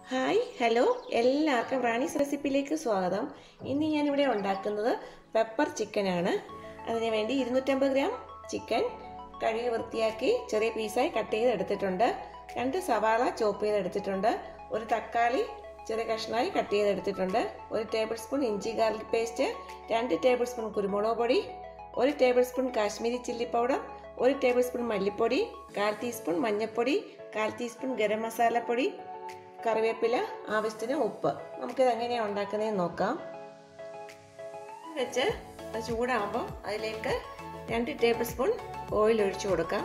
hi hello എല്ലാവർക്കും റാണീസ് റെസിപ്പിയിലേക്ക് സ്വാഗതം ഇന്ന് ഞാനിവിടെ ഉണ്ടാക്കുന്നത് പെപ്പർ ചിക്കനാണ് അതിന് വേണ്ടി ഇരുന്നൂറ്റമ്പത് ഗ്രാം ചിക്കൻ കഴുകി വൃത്തിയാക്കി ചെറിയ പീസായി കട്ട് ചെയ്ത് എടുത്തിട്ടുണ്ട് രണ്ട് സവാള ചോപ്പ് ചെയ്ത് എടുത്തിട്ടുണ്ട് ഒരു തക്കാളി ചെറിയ കഷ്ണമായി കട്ട് ചെയ്ത് എടുത്തിട്ടുണ്ട് ഒരു ടേബിൾ സ്പൂൺ ഇഞ്ചി ഗാർലിക് പേസ്റ്റ് രണ്ട് ടേബിൾ സ്പൂൺ കുരുമുളക് പൊടി ഒരു tablespoon Kashmiri chilli powder ഒരു ടേബിൾ സ്പൂൺ മല്ലിപ്പൊടി കാൽ ടീസ്പൂൺ മഞ്ഞൾപ്പൊടി കാൽ ടീസ്പൂൺ ഗരം മസാലപ്പൊടി കറിവേപ്പില ആവശ്യത്തിന് ഉപ്പ് നമുക്കിത് എങ്ങനെയാണ് ഉണ്ടാക്കുന്നതെന്ന് നോക്കാം വെച്ച് അത് ചൂടാകുമ്പോൾ അതിലേക്ക് രണ്ട് ടേബിൾ സ്പൂൺ ഓയിൽ ഒഴിച്ചു കൊടുക്കാം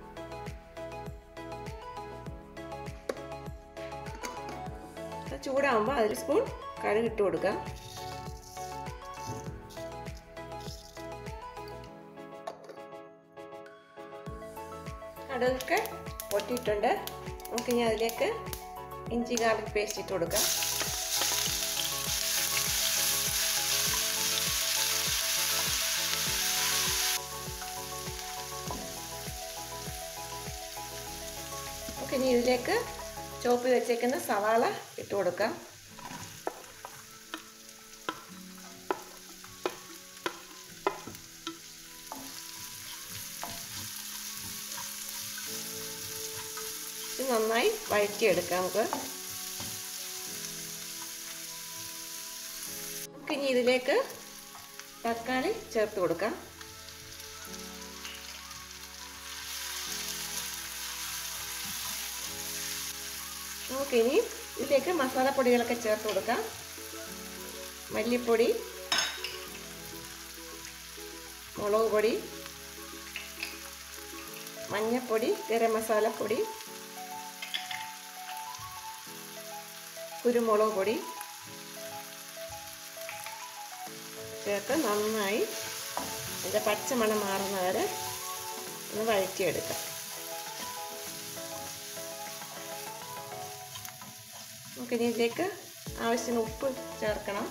അത് ചൂടാകുമ്പോൾ അതിൽ സ്പൂൺ കടുകിട്ട് കൊടുക്കാം കടുകൊക്കെ പൊട്ടിയിട്ടുണ്ട് നമുക്കിനി അതിലേക്ക് ഇഞ്ചി ഗാർലിക് പേസ്റ്റ് ഇട്ട് കൊടുക്കാം നമുക്ക് ഇനി ഇതിലേക്ക് ചോപ്പ് വെച്ചേക്കുന്ന സവാള ഇട്ട് കൊടുക്കാം ഇത് നന്നായി വഴറ്റിയെടുക്കാം നമുക്ക് നമുക്ക് ഇനി ഇതിലേക്ക് തക്കാളി ചേർത്ത് കൊടുക്കാം നമുക്കിനി ഇതിലേക്ക് മസാലപ്പൊടികളൊക്കെ ചേർത്ത് കൊടുക്കാം മല്ലിപ്പൊടി മുളക് പൊടി മഞ്ഞൾപ്പൊടി ഗരം മസാലപ്പൊടി കുരുമുളക് പൊടി ചേർത്ത് നന്നായി ഇതിൻ്റെ പച്ചമണം മാറുന്ന വരെ ഒന്ന് വഴറ്റിയെടുക്കാം നമുക്കിനി ഇതിലേക്ക് ആവശ്യത്തിന് ഉപ്പ് ചേർക്കണം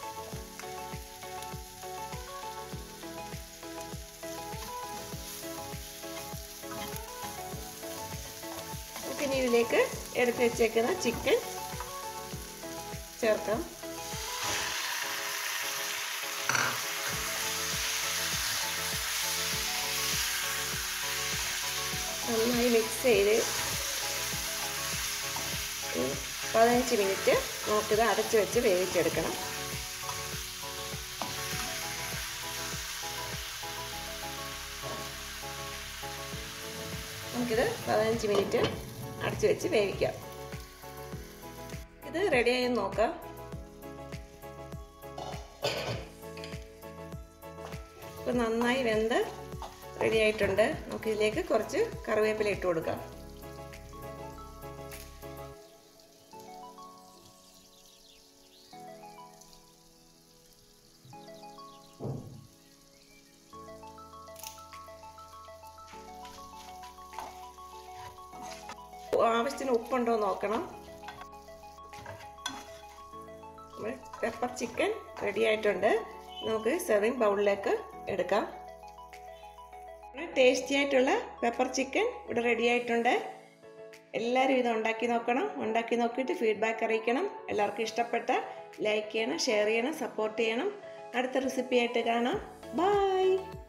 നമുക്കിനി ഇതിലേക്ക് എടുത്ത് വെച്ചേക്കുന്ന ചിക്കൻ ചേർക്കാം നന്നായി മിക്സ് ചെയ്ത് പതിനഞ്ച് മിനിറ്റ് നമുക്കിത് അടച്ചു വെച്ച് വേവിച്ചെടുക്കണം നമുക്കിത് പതിനഞ്ച് മിനിറ്റ് അടച്ചു വെച്ച് വേവിക്കാം ഇത് റെഡിയായി നോക്കാം ഇപ്പം നന്നായി വെന്ത് റെഡി ആയിട്ടുണ്ട് നമുക്ക് ഇതിലേക്ക് കുറച്ച് കറിവേപ്പില ഇട്ട് കൊടുക്കാം ആവശ്യത്തിന് ഉപ്പുണ്ടോ നോക്കണം പെപ്പർ ചിക്കൻ റെഡി ആയിട്ടുണ്ട് നമുക്ക് സെർവിങ് ബൗളിലേക്ക് എടുക്കാം ടേസ്റ്റി ആയിട്ടുള്ള പെപ്പർ ചിക്കൻ ഇവിടെ റെഡി ആയിട്ടുണ്ട് എല്ലാവരും ഇത് ഉണ്ടാക്കി നോക്കണം ഉണ്ടാക്കി നോക്കിയിട്ട് ഫീഡ്ബാക്ക് അറിയിക്കണം എല്ലാവർക്കും ഇഷ്ടപ്പെട്ട ലൈക്ക് ചെയ്യണം ഷെയർ ചെയ്യണം സപ്പോർട്ട് ചെയ്യണം അടുത്ത റെസിപ്പി ആയിട്ട് കാണാം ബായ്